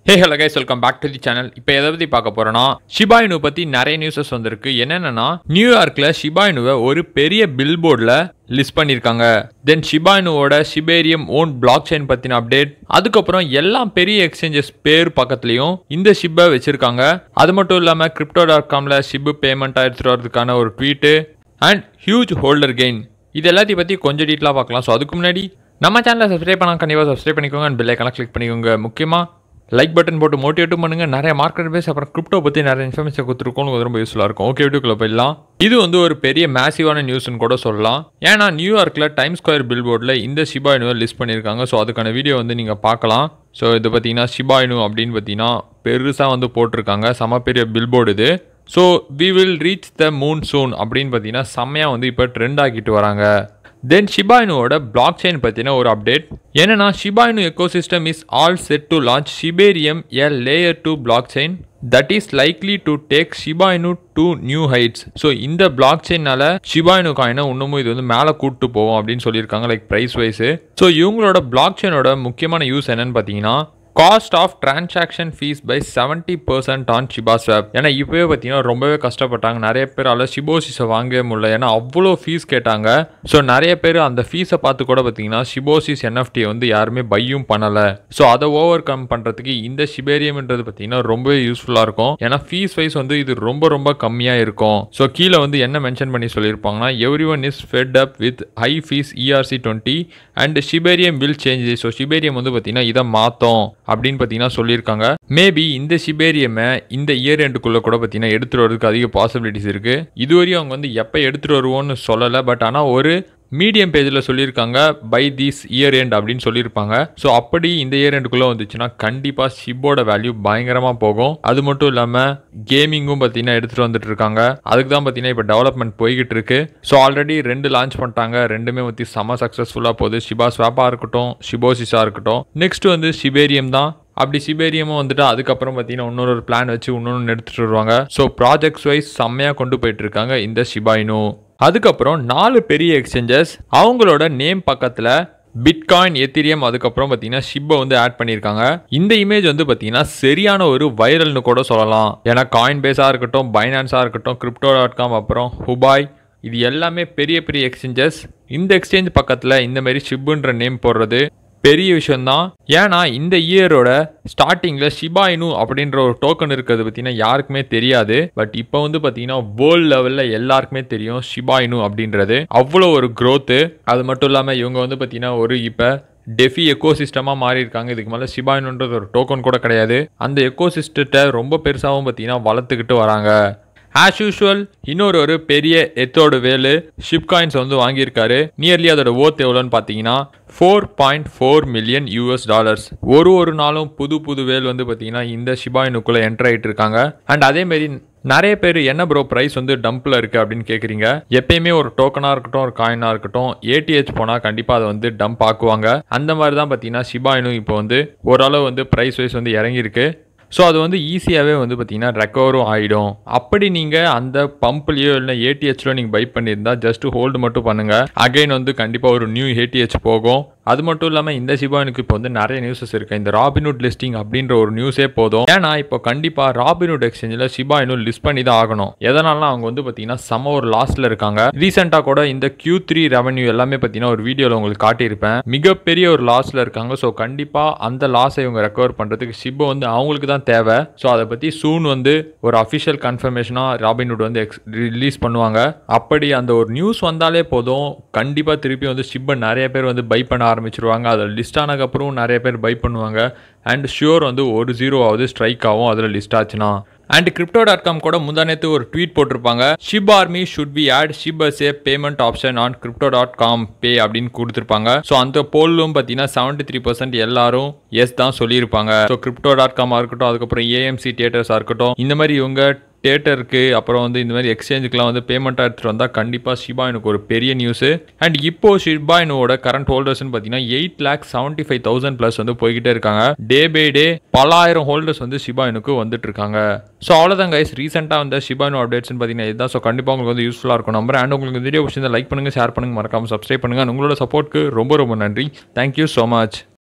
hey hello guys welcome back to the channel இப்போ எதை பற்றி பார்க்க போகிறோன்னா ஷிபாயினு பற்றி நிறைய நியூஸஸ் வந்திருக்கு என்னென்னா நியூயார்க்கில் ஷிபாயினுவை ஒரு பெரிய பில் போர்டில் லிஸ்ட் பண்ணியிருக்காங்க தென் ஷிபாயினுவோட ஷிபேரியம் ஓன் பிளாக் செயின் பற்றின அப்டேட் அதுக்கப்புறம் எல்லா பெரிய எக்ஸ்சேஞ்சஸ் பேர் பக்கத்துலையும் இந்த ஷிப்பை வச்சுருக்காங்க அது மட்டும் இல்லாமல் கிரிப்டோ டாட் காமில் ஷிப்பு பேமெண்ட் எடுத்துகிட்டு வரதுக்கான ஒரு tweet and huge holder gain இது எல்லாத்தையும் பற்றி கொஞ்சம் டீட்டெயிலாக பார்க்கலாம் ஸோ அதுக்கு முன்னாடி நம்ம சேனலை சப்ஸ்கிரைப் பண்ணால் கண்டிப்பாக சப்ஸ்கிரைப் பண்ணிக்கோங்க அண்ட் பெல்லைக்கெல்லாம் கிளிக் பண்ணிக்கோங்க முக்கியமாக லைக் பட்டன் போட்டு மோட்டிவேட்டும் பண்ணுங்க நிறைய மார்க்கெட் பேஸ் அப்புறம் கிரிப்டோ பற்றி நிறைய இன்ஃபர்மேஷன் கொடுத்துருக்கோம் உங்களுக்கு ரொம்ப யூஸ்ஃபுல்லாக இருக்கும் ஓகே வீடியோக்குள்ள போயிடலாம் இது வந்து ஒரு பெரிய மேசிவான நியூஸ்னு கூட சொல்லலாம் ஏன்னா நியூயார்க்கில் டைம் ஸ்கொயர் பில் போர்டில் இந்த ஷிபாயினுவை லிஸ்ட் பண்ணியிருக்காங்க ஸோ அதுக்கான வீடியோ வந்து நீங்கள் பார்க்கலாம் ஸோ இது பார்த்தீங்கன்னா ஷிபாயினு அப்படின்னு பார்த்தீங்கன்னா பெருசாக வந்து போட்டிருக்காங்க செம பெரிய பில் போர்டு இது so we will reach the moon soon அப்படின்னு பார்த்தீங்கன்னா செம்மையாக வந்து இப்போ ட்ரெண்ட் ஆக்கிட்டு வராங்க தென் ஷிபாயினுவோட பிளாக் செயின் பற்றின ஒரு அப்டேட் என்னன்னா Shiba Inu ecosystem is all set to launch Shibarium a layer two blockchain that is likely to take Shiba Inu to new heights so இந்த பிளாக் செயினால ஷிபாயினு காயினை இன்னமும் இது வந்து மேலே கூட்டு போவோம் அப்படின்னு சொல்லியிருக்காங்க லைக் ப்ரைஸ் வைஸு ஸோ இவங்களோட பிளாக் செயினோட முக்கியமான யூஸ் என்னன்னு பார்த்தீங்கன்னா cost of transaction fees by seventy percent on ShibaSwap ஏன்னா இப்போவே பார்த்தீங்கன்னா ரொம்பவே கஷ்டப்பட்டாங்க நிறைய பேரால் ஷிபோசிஸை வாங்கவே முடியல ஏன்னா அவ்வளோ ஃபீஸ் கேட்டாங்க ஸோ நிறைய பேர் அந்த ஃபீஸை பார்த்து கூட பார்த்தீங்கன்னா ஷிபோசிஸ் என்எஃப்டி வந்து யாருமே பையும் பண்ணலை ஸோ அதை ஓவர் கம் பண்ணுறதுக்கு இந்த ஷிபேரியம்ன்றது பார்த்தீங்கன்னா ரொம்பவே யூஸ்ஃபுல்லாக இருக்கும் ஏன்னா ஃபீஸ் வைஸ் வந்து இது ரொம்ப ரொம்ப கம்மியாக இருக்கும் ஸோ கீழே வந்து என்ன மென்ஷன் பண்ணி சொல்லியிருப்பாங்கன்னா everyone is fed up with high fees ERC twenty and Shibarium will change so Shibarium வந்து பார்த்தீங்கன்னா இதை மாற்றும் அப்படின்னு பார்த்தீங்கன்னா சொல்லியிருக்காங்க மேபி இந்த ஷிபேரியமை இந்த இயர் எண்டுக்குள்ளே கூட பார்த்தீங்கன்னா எடுத்துகிட்டு வரதுக்கு அதிக பாசிபிலிட்டிஸ் இருக்குது இதுவரையும் அவங்க வந்து எப்போ எடுத்துகிட்டு வருவோன்னு சொல்லலை பட் ஆனால் ஒரு மீடியம் பேஜில் சொல்லியிருக்காங்க பை தீஸ் இயர் எண்ட் அப்படின்னு சொல்லியிருப்பாங்க ஸோ அப்படி இந்த இயர் எண்டுக்குள்ளே வந்துச்சுன்னா கண்டிப்பாக ஷிப்போட வேல்யூ பயங்கரமாக போகும் அது மட்டும் இல்லாமல் கேமிங்கும் பார்த்தீங்கன்னா எடுத்துகிட்டு வந்துட்டு இருக்காங்க அதுக்கு தான் பார்த்தீங்கன்னா இப்போ டெவலப்மெண்ட் போய்கிட்டு இருக்கு ஸோ ஆல்ரெடி ரெண்டு லான்ச் பண்ணிட்டாங்க ரெண்டுமே வந்து செம சக்ஸஸ்ஃபுல்லாக போகுது ஷிபா ஸ்வாப்பாக இருக்கட்டும் ஷிபோசிஸாக இருக்கட்டும் நெக்ஸ்ட் வந்து ஷிபேரியம் தான் அப்படி சிபேரியமும் வந்துட்டு அதுக்கப்புறம் பார்த்தீங்கன்னா இன்னொரு ஒரு பிளான் வச்சு இன்னொன்று எடுத்துகிட்டு வருவாங்க ஸோ ப்ராஜெக்ட்ஸ் வைஸ் செம்மையாக கொண்டு போயிட்டு இருக்காங்க இந்த ஷிபாயினு அதுக்கப்புறம் நாலு பெரிய எக்ஸ்சேஞ்சஸ் அவங்களோட நேம் பக்கத்தில் பிட்காயின் எத்திரியம் அதுக்கப்புறம் பார்த்தீங்கன்னா ஷிப்பை வந்து ஆட் பண்ணியிருக்காங்க இந்த இமேஜ் வந்து பார்த்தீங்கன்னா சரியான ஒரு வைரல்னு கூட சொல்லலாம் ஏன்னா காயின் பேஸாக இருக்கட்டும் பைனான்ஸாக இருக்கட்டும் கிரிப்டோ டாட் காம் அப்புறம் ஹுபாய் இது எல்லாமே பெரிய பெரிய எக்ஸ்சேஞ்சஸ் இந்த எக்ஸ்சேஞ்ச் பக்கத்தில் இந்த மாதிரி ஷிப்புன்ற நேம் போடுறது பெரிய விஷயம்தான் ஏன்னா இந்த இயரோட ஸ்டார்டிங்கில் ஷிபாயினு அப்படின்ற ஒரு டோக்கன் இருக்கிறது பார்த்தீங்கன்னா யாருக்குமே தெரியாது பட் இப்போ வந்து பார்த்தீங்கன்னா வேர்ல்டு லெவலில் எல்லாருக்குமே தெரியும் ஷிபாயினு அப்படின்றது அவ்வளோ ஒரு க்ரோத்து அது மட்டும் இல்லாமல் இவங்க வந்து பார்த்தீங்கன்னா ஒரு இப்போ டெஃபி எக்கோ சிஸ்டமாக மாறி இருக்காங்க இதுக்கு மேலே ஷிபாயினுன்றது ஒரு டோக்கன் கூட கிடையாது அந்த எக்கோ சிஸ்டத்தை ரொம்ப பெருசாகவும் பார்த்தீங்கன்னா வளர்த்துக்கிட்டு வராங்க ஆஸ் யூஷுவல் இன்னொரு ஒரு பெரிய எத்தோட வேலு ஷிப் காயின்ஸ் வந்து வாங்கியிருக்காரு நியர்லி அதோட ஓத் எவ்வளோன்னு பார்த்தீங்கன்னா four point four million US dollars ஒரு ஒரு நாளும் புது புது வேல் வந்து பார்த்தீங்கன்னா இந்த ஷிபாயினுக்குள்ளே என்டர் ஆகிட்டு இருக்காங்க அண்ட் அதேமாரி நிறைய பேர் என்ன ப்ரோ ப்ரைஸ் வந்து டம்பில் இருக்குது அப்படின்னு கேட்குறீங்க எப்பயுமே ஒரு டோக்கனாக இருக்கட்டும் ஒரு காயினாக இருக்கட்டும் ஏடிஹெச் போனால் கண்டிப்பாக அதை வந்து டம்ப் ஆக்குவாங்க அந்த மாதிரி தான் பார்த்தீங்கன்னா ஷிபாயினும் இப்போ வந்து ஓரளவு வந்து ப்ரைஸ் வைஸ் வந்து இறங்கியிருக்கு ஸோ அது வந்து ஈஸியாகவே வந்து பார்த்தீங்கன்னா ரெக்கவரும் ஆகிடும் அப்படி நீங்கள் அந்த பம்ப்லேயோ இல்லை ஏடிஹெச்லோ நீங்கள் பை பண்ணியிருந்தா ஜஸ்ட் ஹோல்டு மட்டும் பண்ணுங்கள் அகைன் வந்து கண்டிப்பாக ஒரு நியூ ஏடிஹெச் போகும் அது மட்டும் இல்லாமல் இந்த சிபானுக்கு இப்போ வந்து நிறைய நியூஸஸ் இருக்கு இந்த ராபினுட் லிஸ்டிங் அப்படின்ற ஒரு நியூஸே போதும் ஏன்னா இப்போ கண்டிப்பாக ராபினுட் எக்ஸ்சேஞ்சில் சிபாயினும் லிஸ்ட் பண்ணி தான் ஆகணும் எதனால அவங்க வந்து பார்த்தீங்கன்னா செம ஒரு லாஸ்ட்ல இருக்காங்க ரீசெண்டாக கூட இந்த கியூ த்ரீ ரெவன்யூ எல்லாமே பார்த்தீங்கன்னா ஒரு வீடியோவில் உங்களுக்கு காட்டியிருப்பேன் மிகப்பெரிய ஒரு லாஸ்ட்ல இருக்காங்க ஸோ கண்டிப்பாக அந்த லாஸை இவங்க ரெக்கவர் பண்ணுறதுக்கு ஷிப்போ வந்து அவங்களுக்கு தான் தேவை ஸோ அதை பற்றி சூன் வந்து ஒரு அஃபிஷியல் கன்ஃபர்மேஷனாக ராபின்வுட் வந்து எக்ஸ் ரிலீஸ் பண்ணுவாங்க அப்படி அந்த ஒரு நியூஸ் வந்தாலே போதும் கண்டிப்பாக திருப்பி வந்து ஷிப்பை நிறைய பேர் வந்து பை பண்ண ஆரம்பிச்சிருவாங்க அதில் லிஸ்ட் ஆனதுக்கப்புறம் நிறைய பேர் பை பண்ணுவாங்க அண்ட் ஷியோர் வந்து ஒரு ஜீரோ ஆகுது ஸ்ட்ரைக் ஆகும் அதில் லிஸ்ட் ஆச்சுன்னா அண்ட் கிரிப்டோ டாட் காம் கூட முந்தானத்து ஒரு ட்வீட் போட்டிருப்பாங்க Shib army should be add Shib as a payment option on crypto dot com pay அப்படின்னு கொடுத்துருப்பாங்க ஸோ அந்த போலும் பார்த்தீங்கன்னா செவன்டி த்ரீ பர்சன்ட் எல்லாரும் எஸ் தான் சொல்லியிருப்பாங்க ஸோ கிரிப்டோ டாட் காமாக இருக்கட்டும் அதுக்கப்புறம் ஏஎம்சி தியேட்டர்ஸாக இருக்கட்டும் இந்த மாதிரி இவங்க தேட்டருக்கு அப்புறம் வந்து இந்த மாதிரி எக்ஸ்சேஞ்சுக்குலாம் வந்து பேமெண்ட்டாக எடுத்துகிட்டு வந்தால் கண்டிப்பாக ஷிபாயினுக்கு ஒரு பெரிய நியூஸு அண்ட் இப்போ ஷிபாயினோட கரண்ட் ஹோல்டர்ஸ்னு பார்த்தீங்கன்னா eight lakh seventy five thousand plus வந்து போய்கிட்டே இருக்காங்க டே பை டே பலாயிரம் ஹோல்டர்ஸ் வந்து ஷிபாயினுக்கு வந்துட்டு இருக்காங்க ஸோ அவ்வளோதான் கைஸ் ரீசெண்டாக வந்த ஷிபாயினோ அப்டேட்ஸ்னு பார்த்தீங்கன்னா இதுதான் ஸோ கண்டிப்பாக உங்களுக்கு வந்து யூஸ்ஃபுல்லாக இருக்கும் நம்பர் அண்ட் உங்களுக்கு இந்த வீடியோ பிடிச்சிருந்தா லைக் பண்ணுங்கள் ஷேர் பண்ணுங்கள் மறக்காமல் சப்ஸ்கிரைப் பண்ணுங்கள் உங்களோட சப்போர்ட்க்கு ரொம்ப ரொம்ப நன்றி தேங்க்யூ ஸோ மச்